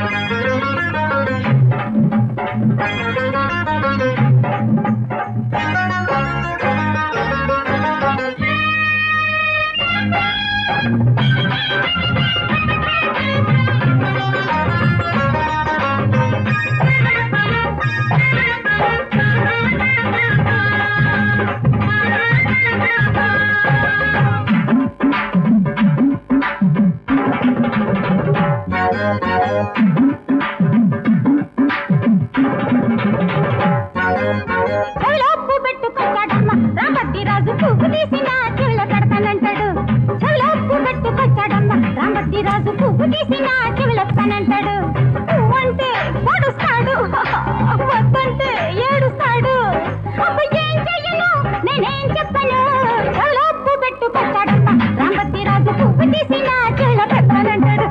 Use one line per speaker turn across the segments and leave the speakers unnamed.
చెవులోపు పెట్టుకొచ్చాడమ్మ రామద్ది రాజు పువ్వు తీసిన చెవుల పెడతానంటాడు చెవులోపు పెట్టుకొచ్చాడమ్మ రామద్ది రాజు పువ్వు తీసిన చెవుల పెడతానంటాడు పువ్వంటే పొడుస్తాడు వద్దంటే ఏడుస్తాడు అబ్బ ఏం చెయ్యను నేనేం చెప్పను చెవులోపు పెట్టుకొచ్చాడమ్మ రామద్ది రాజు పువ్వు తీసిన చెవుల పెడతానంటాడు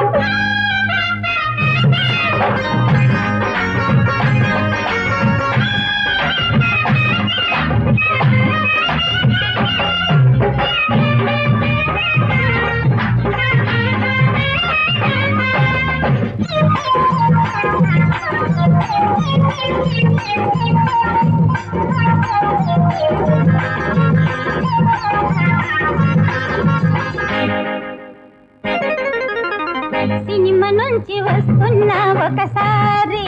సినిమా నుంచి వస్తున్న ఒకసారి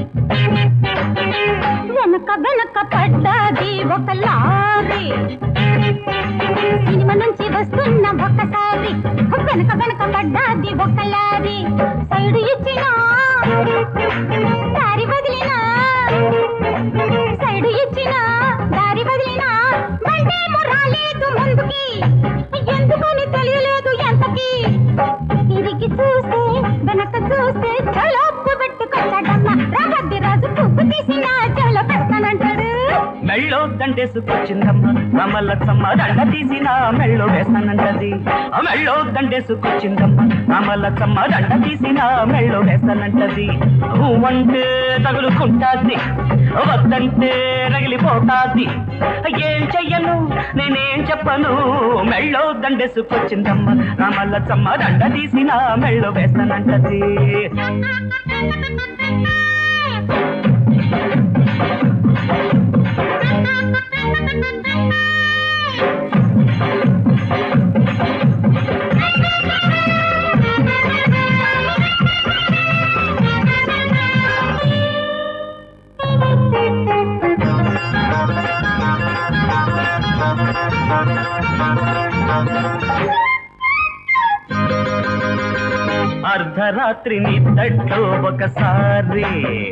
వెనక వెనక పడ్డది ఒక లారీ సినిమా నుంచి వస్తున్న ఒకసారి వెనక వెనక పడ్డది ఒక లారీ సైడ్ ఇచ్చిన దారి వదిలినా సైడ్ ఇచ్చిన దారి వదిలినా బండేమో రాలేదు ముందుకి ఎందుకని తెలియలేదు ఎంతకి తిరిగి చూస్తే వెనక చూస్తే చలోపు పెట్టుకొచ్చాడమ్మ రామద్ది రాజు పువ్వు తీసిన చెవులో పెడతానంటాడు
మెళ్ళో దండేసుకొచ్చిందమ్మ రామలచ్చమ్మ దండ తీసిన మెళ్ళో వేస్తానంటది ఆ మెళ్ళో దండేసుకొచ్చిందమ్మ రామలచ్చమ్మ దండ తీసిన మెళ్ళో వేస్తానంటది అంటే తగులుకుంటాది వద్దంటే రగిలిపోతాది ఏం చెయ్యను నేనేం చెప్పను మెళ్ళో దండేసుకొచ్చిందమ్మ రామలచ్చమ్మ దండ తీసిన మెళ్ళో వేస్తానంటది అర్ధరాత్రి నిద్దట్లో ఒకసారి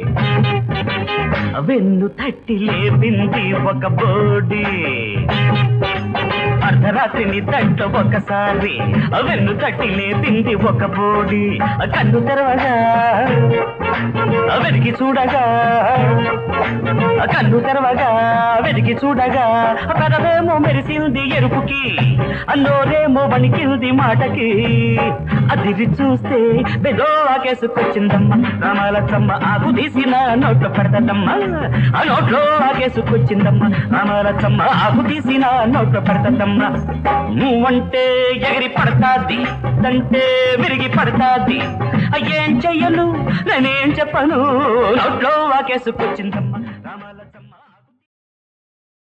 వెన్ను తట్టి లేపింది ఒక బోడి అర్ధరాత్రి నిద్దట్లో ఒకసారి వెన్ను తట్టి లేపింది ఒక బోడి కన్ను తెరవగా వెతికి చూడగా కన్ను తెరవగా వెతికి చూడగా పెదవేమో మెరిసింది ఎరుపుకి అన్నోరేమో వణికింది మాటకి అదిరి చూస్తే బెదోకేసుకొచ్చిందమ్మ రామలచ్చమ్మ ఆకు తీసిన నోట్లో పెడతదమ్మ ఆ నోట్లో ఆకేసుకొచ్చిందమ్మ రామలచ్చమ్మ ఆకు తీసిన నోట్లో పెడతదమ్మ నువ్వంటే ఎగిరి పడతాది తంటే విరిగి పడతాది ఏం చెయ్యను నేనేం చెప్పను నోట్లో ఆకేసుకొచ్చిందమ్మ రామలచ్చమ్మ